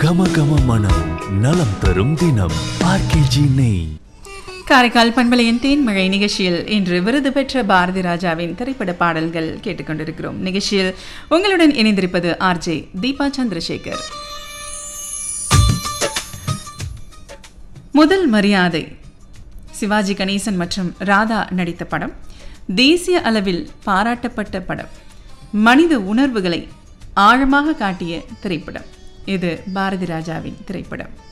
கம கம மனம் நலம் தரும் தினம் ஆர்கேஜி நெய் காரைக்கால் பண்பலையின் தேன்மழை நிகழ்ச்சியில் இன்று விருது பெற்ற பாரதி ராஜாவின் திரைப்பட பாடல்கள் கேட்டுக்கொண்டிருக்கிறோம் நிகழ்ச்சியில் உங்களுடன் இணைந்திருப்பது ஆர்ஜே தீபா சந்திரசேகர் முதல் மரியாதை சிவாஜி கணேசன் மற்றும் ராதா நடித்த படம் தேசிய அளவில் பாராட்டப்பட்ட படம் மனித உணர்வுகளை ஆழமாக காட்டிய திரைப்படம் இது பாரதி ராஜாவின் திரைப்படம்